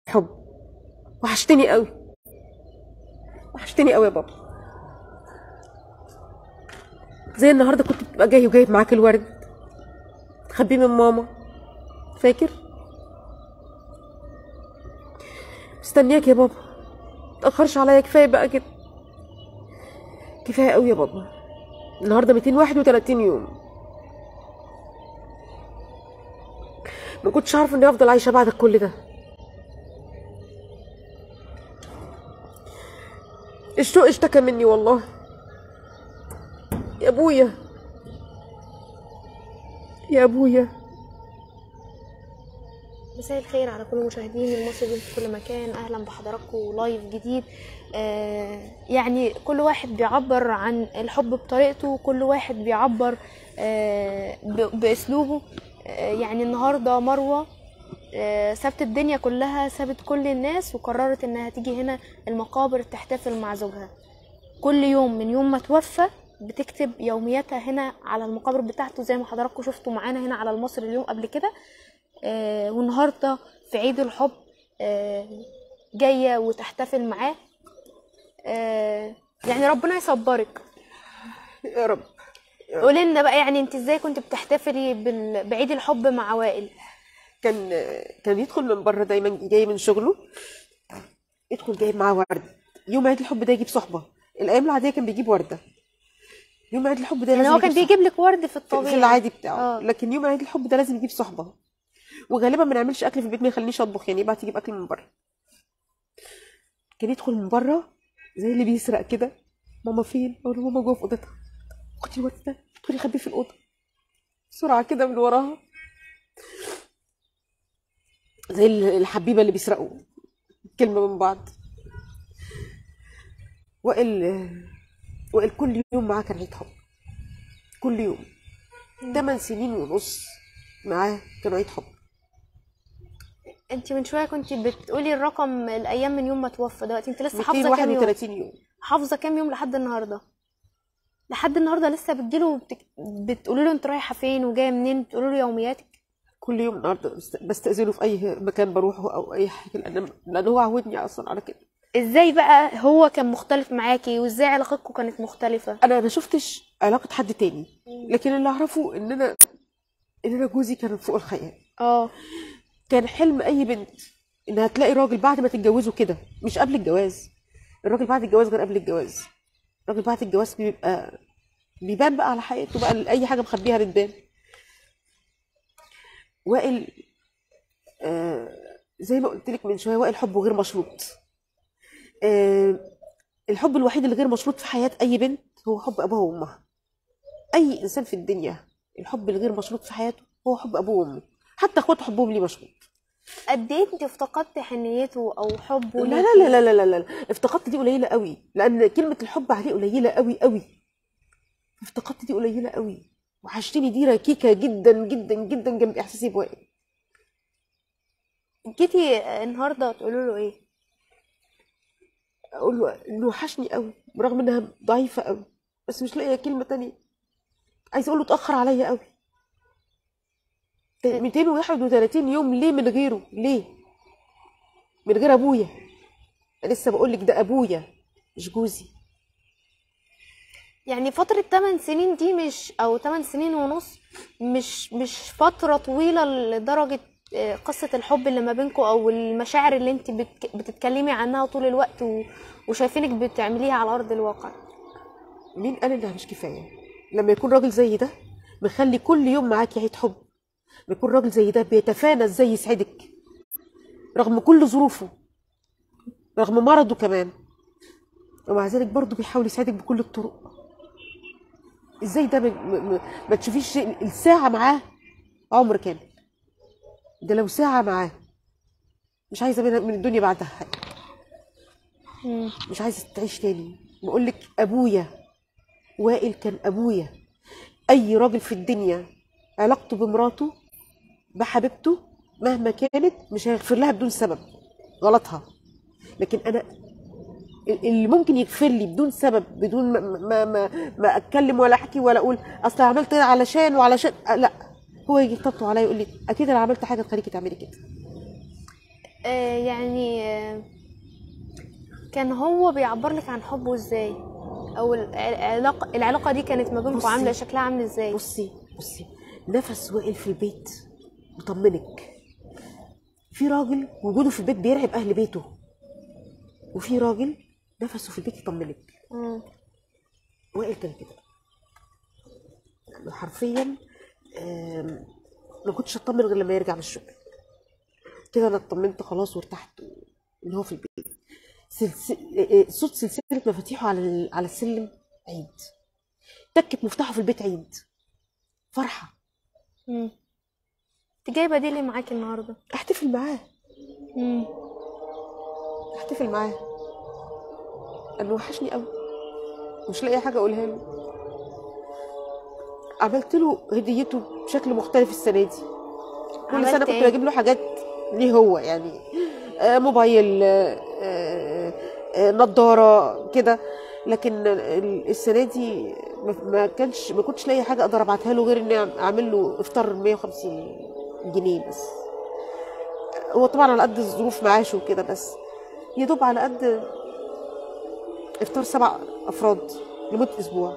حب وحشتني قوي وحشتني قوي يا بابا زي النهارده كنت بتبقى جاي وجايب معاك الورد تخبيه من ماما فاكر مستنياك يا بابا متأخرش عليا كفايه بقى كده كفايه قوي يا بابا النهارده 231 يوم ما كنتش عارفه اني افضل عايشه بعد كل ده الشوق اشتكى مني والله يا ابويا يا ابويا مساء الخير على كل مشاهدين المصري في كل مكان اهلا بحضراتكم لايف جديد آه يعني كل واحد بيعبر عن الحب بطريقته كل واحد بيعبر آه ب- باسلوبه آه يعني النهارده مروه آه سابت الدنيا كلها سابت كل الناس وقررت انها تيجي هنا المقابر تحتفل مع زوجها كل يوم من يوم ما توفى بتكتب يومياتها هنا على المقابر بتاعته زي ما حضراتكم شفتوا معانا هنا على المصري اليوم قبل كده آه والنهارده في عيد الحب آه جايه وتحتفل معاه آه يعني ربنا يصبرك يا رب قولي لنا بقى يعني انت ازاي كنت بتحتفلي بال... بعيد الحب مع وائل كان كان يدخل من بره دايما جاي من شغله يدخل جايب معاه ورد يوم عيد الحب ده يجيب صحبه الايام العاديه كان بيجيب ورده يوم عيد الحب ده يعني لازم هو كان يجيب بيجيب لك ورد في صحبة. الطبيعي في العادي بتاعه اه لكن يوم عيد الحب ده لازم يجيب صحبه وغالبا ما نعملش اكل في البيت ما يخلينيش اطبخ يعني يبعت يجيب اكل من بره كان يدخل من بره زي اللي بيسرق كده ماما فين اقول له ماما جوه في اوضتها خدي الورد ده ادخلي خبيه في الاوضه بسرعه كده من وراها زي الحبيبه اللي بيسرقوا كلمه من بعض وائل وائل كل يوم معاه كان عيد حب كل يوم ثمان سنين ونص معاه كانوا عيد حب انت من شويه كنت بتقولي الرقم الايام من يوم ما توفى دلوقتي انت لسه حافظه كام يوم 231 يوم حافظه كام يوم لحد النهارده لحد النهارده لسه بتجيله وبتك... بتقولي له انت رايحه فين وجايه منين بتقولي له يومياتك كل يوم النهارده بست- بستأذنه في اي مكان بروحه او اي حاجه لان لان هو عودني اصلا على كده ازاي بقى هو كان مختلف معاكي وازاي علاقتكم كانت مختلفه انا ما شفتش علاقه حد تاني لكن اللي اعرفه ان انا ان انا جوزي كان فوق الخيال اه كان حلم اي بنت انها تلاقي راجل بعد ما تتجوزوا كده مش قبل الجواز الراجل بعد الجواز غير قبل الجواز الراجل بعد الجواز بيبقى بيبان بقى على حقيقته بقى اي حاجه مخبيها بتبان وائل آه زي ما قلت لك من شويه وائل حبه غير مشروط آه الحب الوحيد اللي غير مشروط في حياه اي بنت هو حب ابوها وامها اي انسان في الدنيا الحب الغير مشروط في حياته هو حب ابوه وامه حتى اخواته حبهم ليه مشروط قد ايه انت افتقدتي حنيته او حبه لا ليكي؟ لا لا لا لا لا لا افتقدت دي قليله قوي لان كلمه الحب عليه قليله قوي قوي افتقدت دي قليله قوي وحشتني دي ركيكه جدا جدا جدا جنب احساسي بوائل جيتي النهارده تقولي له ايه اقول له انه وحشني قوي برغم انها ضعيفه قوي بس مش لاقيه كلمه تانية عايزه اقول له اتاخر عليا قوي 231 يوم ليه من غيره ليه من غير ابويا أنا لسه بقول لك ده ابويا مش جوزي يعني فترة 8 سنين دي مش او 8 سنين ونص مش مش فترة طويلة لدرجة آه، قصة الحب اللي ما بينكم او المشاعر اللي انت بتك- بتتكلمي عنها طول الوقت و- وشايفينك بتعمليها على ارض الواقع مين قال انها مش كفايه لما يكون راجل زي ده مخلي كل يوم معاكي عيد حب لما يكون راجل زي ده بيتفانى ازاي يسعدك رغم كل ظروفه رغم مرضه كمان ومع ذلك برضه بيحاول يسعدك بكل الطرق ازاي ده ما, ما, ما تشوفيش شيء- الساعه معاه عمر كامل ده لو ساعه معاه مش عايزه منها من الدنيا بعدها حاجه مم. مش عايزه تعيش تاني بقول لك ابويا وائل كان ابويا اي راجل في الدنيا علاقته بمراته بحبيبته مهما كانت مش هيغفر لها بدون سبب غلطها لكن انا اللي ممكن يغفر لي بدون سبب بدون ما ما ما, ما اتكلم ولا احكي ولا اقول اصل عملت كده علشان وعلشان أه لا هو يجي يطبطب عليا يقول لي اكيد انا عملت حاجه تخليكي تعملي كده آه يعني آه كان هو بيعبر لك عن حبه ازاي او العلاقه العلاقه دي كانت ما بينكم بصي. عامله شكلها عامل ازاي بصي بصي نفس وائل في البيت مطمنك في راجل وجوده في البيت بيرعب اهل بيته وفي راجل نفسه في البيت يطمنك مم. وائل كان كده يعني حرفيا آم، ما كنتش اطمن غير لما يرجع من الشغل كده انا اطمنت خلاص وارتحت ان هو في البيت سلسل... آه، آه، صوت سلسله مفاتيحه على ال- على السلم عيد تكة مفتاحه في البيت عيد فرحه مم. انت جايبه دي ليه معاكي النهارده احتفل معاه مم. احتفل معاه انه وحشني قوي مش لاقي حاجه اقولها له عملت له هديته بشكل مختلف السنه دي كل عملت سنه كنت إيه؟ بجيب له حاجات ليه هو يعني آه، موبايل آه، آه، آه، نضاره كده لكن ال- السنه دي ما- ما كانش ما كنتش لاقي حاجه اقدر ابعتها له غير اني اعمل له افطار 150 جنيه بس هو طبعا على قد الظروف معاشه وكده بس يا دوب على قد افطار سبع افراد لمده اسبوع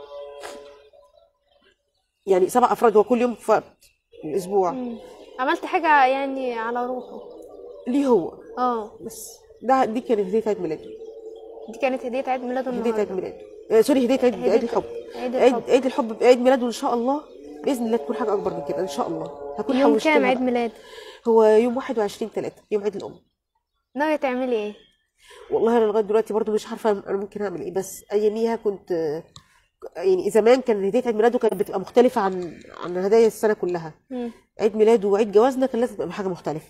يعني سبع افراد هو كل يوم في الاسبوع مم. عملت حاجه يعني على روحه ليه هو اه بس ده دي كانت هديه عيد ميلاده دي كانت هديه عيد ميلاده هديه عيد النهارده ميلاده آه سوري هديه عيد هدية عيد الحب عيد عيد الحب عيد الحب عيد ميلاده ان شاء الله باذن الله تكون حاجه اكبر من كده ان شاء الله هكون يوم حوشت كام لها عيد بقى. ميلاد هو يوم 21 3 يوم عيد الام ناويه تعملي ايه والله انا لغايه دلوقتي برضو مش عارفه انا ممكن اعمل ايه بس اياميها كنت يعني زمان كان هديه عيد ميلاده كانت بتبقى مختلفه عن عن هدايا السنه كلها مم. عيد ميلاده وعيد جوازنا كان لازم تبقى حاجه مختلفه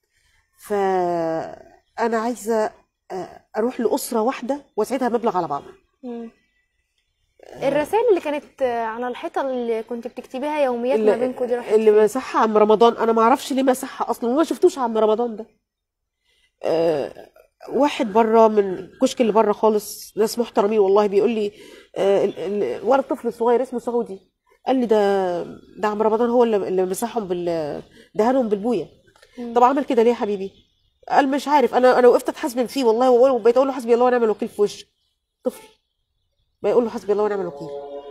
فانا عايزه آه، اروح لاسره واحده واسعدها مبلغ على بعضه مم. الرسائل اللي كانت على الحيطه اللي كنت بتكتبيها يوميات ما اللي, بينكم دي راحت اللي فين؟ مسحها عم رمضان انا ما اعرفش ليه مسحها اصلا وما شفتوش عم رمضان ده آه، واحد بره من الكشك اللي بره خالص ناس محترمين والله بيقول لي آه، ال- ال- ولد طفل صغير اسمه سعودي قال لي ده ده عم رمضان هو اللي اللي مسحهم بال دهنهم بالبويه مم. طب عمل كده ليه يا حبيبي قال مش عارف انا انا وقفت اتحاسبن فيه والله وبقيت اقول له حسبي الله ونعم الوكيل في وشه طفل بيقول له حسبي الله ونعم الوكيل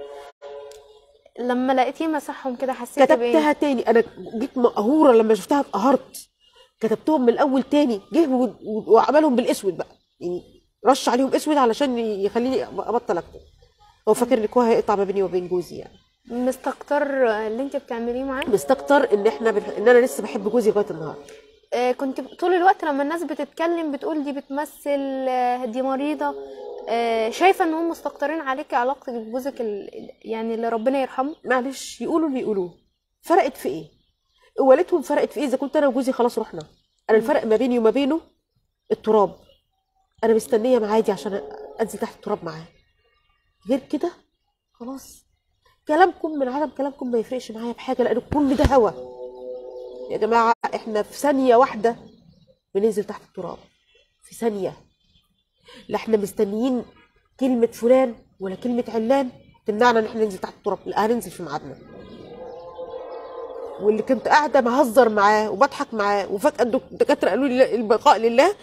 لما لقيتيه مسحهم كده حسيت بايه كتبتها تاني انا جيت مقهوره لما شفتها اتقهرت كتبتهم من الاول تاني جه و- و- وعملهم بالاسود بقى يعني رش عليهم اسود علشان يخليني ابطل اكتب هو فاكر ان الكوه هيقطع ما بيني وبين جوزي يعني مستكتر اللي انت بتعمليه معاه مستكتر ان احنا بنح... ان انا لسه بحب جوزي لغايه النهارده آه، كنت طول الوقت لما الناس بتتكلم بتقول دي بتمثل آه، دي مريضة آه، شايفة ان هم مستكترين عليكي علاقتك بجوزك ال- يعني اللي ربنا يرحمه معلش يقولوا اللي يقولوه فرقت في ايه قوالتهم فرقت في ايه اذا كنت انا وجوزي خلاص رحنا انا الفرق ما بيني وما بينه التراب انا مستنيه معاه دي عشان انزل تحت التراب معاه غير كده خلاص كلامكم من عدم كلامكم ما يفرقش معايا بحاجه لان كل ده هوا يا جماعه احنا في ثانيه واحده بننزل تحت التراب في ثانيه لا احنا مستنيين كلمه فلان ولا كلمه علان تمنعنا ان احنا ننزل تحت التراب لا هننزل في ميعادنا واللي كنت قاعده بهزر معاه وبضحك معاه وفجاه الدك- الدكاتره قالوا لي لا، البقاء لله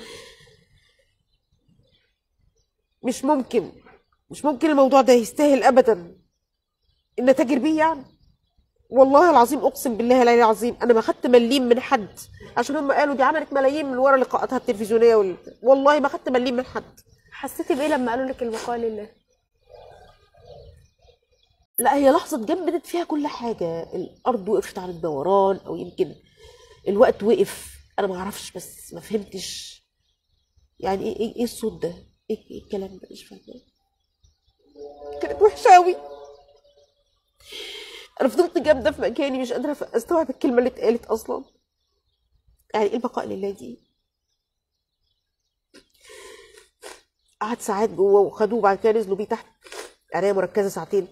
مش ممكن مش ممكن الموضوع ده يستاهل ابدا ان اتاجر بيه يعني والله العظيم اقسم بالله العلي العظيم انا ما خدت مليم من حد عشان هم قالوا دي عملت ملايين من ورا لقاءاتها التلفزيونيه وال... والله ما خدت مليم من حد حسيتي بايه لما قالوا لك البقاء لله لا هي لحظة جمدت فيها كل حاجة الأرض وقفت عن الدوران أو يمكن الوقت وقف أنا ما أعرفش بس ما فهمتش يعني إيه إيه, إيه الصوت ده؟ إيه, إيه الكلام ده؟ مش فاهمة كانت وحشة أوي أنا فضلت جامدة في مكاني مش قادرة أستوعب الكلمة اللي اتقالت أصلا يعني إيه البقاء لله دي؟ قعد ساعات جوه وخدوه وبعد كده نزلوا بيه تحت عناية مركزة ساعتين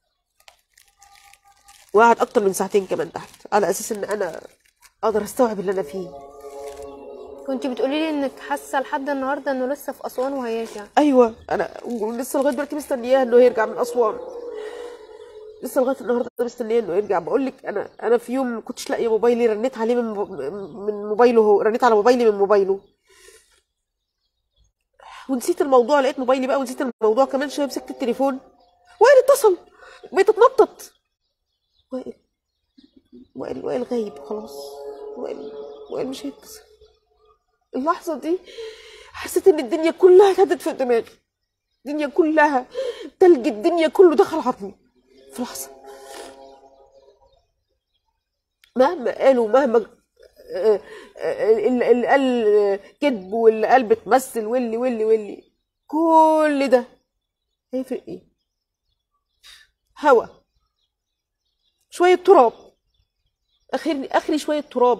وقعد اكتر من ساعتين كمان تحت على اساس ان انا اقدر استوعب اللي انا فيه كنت بتقولي لي انك حاسه لحد النهارده انه لسه في اسوان وهيرجع ايوه انا لسه لغايه دلوقتي مستنياه انه يرجع من اسوان لسه لغايه النهارده مستنيه انه يرجع بقول لك انا انا في يوم ما كنتش لاقيه موبايلي رنيت عليه من من موبايله هو رنيت على موبايلي من موبايله ونسيت الموضوع لقيت موبايلي بقى ونسيت الموضوع كمان شويه مسكت التليفون وائل اتصل بقيت اتنطط وائل وائل وائل غايب خلاص وائل وائل مش هيتصل اللحظه دي حسيت ان الدنيا كلها اتهدت في دماغي الدنيا كلها تلج الدنيا كله دخل عظمي في لحظه مهما قالوا مهما آه، آه، اللي اللي قال كذب واللي قال بتمثل واللي واللي واللي كل ده هيفرق ايه هوا شوية تراب اخرني اخري شوية تراب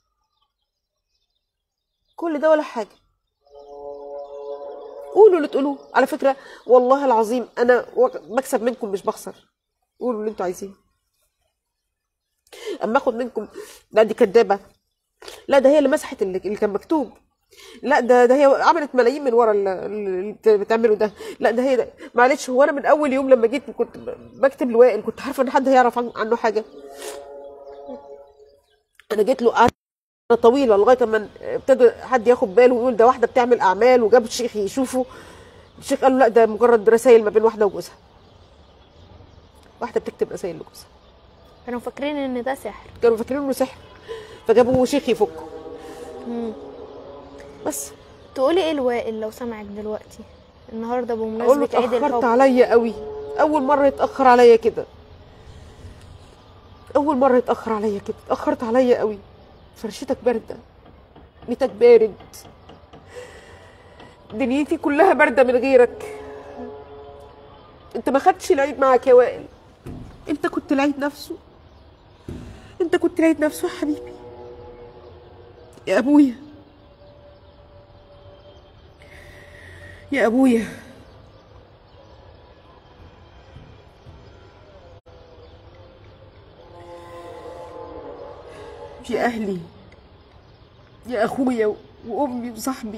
كل ده ولا حاجة قولوا اللي تقولوه على فكرة والله العظيم انا وق- بكسب منكم مش بخسر قولوا اللي انتوا عايزينه اما اخد منكم لا دي كدابة لا ده هي اللي مسحت اللي, اللي كان مكتوب لا ده ده هي عملت ملايين من ورا اللي اللي بت- بتعمله ده لا ده هي ده معلش هو انا من اول يوم لما جيت كنت ب- بكتب لوائل كنت عارفه ان حد هيعرف عن- عنه حاجه انا جيت له قعدة طويله لغايه ما ابتدى حد ياخد باله ويقول ده واحده بتعمل اعمال وجاب الشيخ يشوفه الشيخ قال له لا ده مجرد رسائل ما بين واحده وجوزها واحده بتكتب رسائل لجوزها كانوا فاكرين ان ده سحر كانوا فاكرين انه سحر فجابوا شيخ يفكه مم. بس تقولي ايه لوائل لو سمعك دلوقتي النهارده اقول له بمناسبه عيد اتاخرت الحب عليا قوي اول مره يتاخر عليا كده اول مره يتاخر عليا كده اتاخرت عليا قوي فرشتك بارده بيتك بارد دنيتي كلها بارده من غيرك انت ما خدتش العيد معاك يا وائل انت كنت العيد نفسه انت كنت العيد نفسه يا حبيبي يا ابويا يا ابويا يا اهلي يا اخويا وامي وصاحبي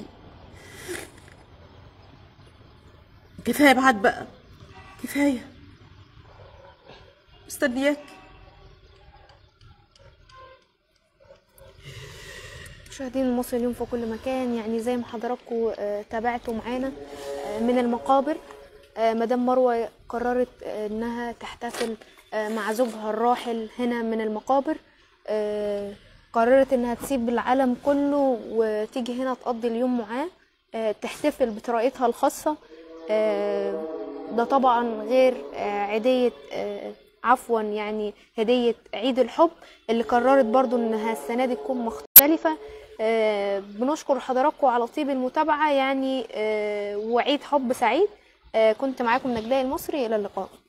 كفايه بعد بقى كفايه مستنياك مشاهدين المصري اليوم في كل مكان يعني زي ما حضراتكم آه، تابعتوا معانا آه، من المقابر آه، مدام مروه قررت آه، انها تحتفل آه، مع زوجها الراحل هنا من المقابر آه، قررت انها تسيب العالم كله وتيجي هنا تقضي اليوم معاه آه، تحتفل بطريقتها الخاصه آه، ده طبعا غير آه، عيديه آه، عفوا يعني هدية عيد الحب اللي قررت برضو انها السنة دي تكون مختلفة آه، بنشكر حضراتكم على طيب المتابعة يعني آه، وعيد حب سعيد آه، كنت معاكم نجلاء المصري إلى اللقاء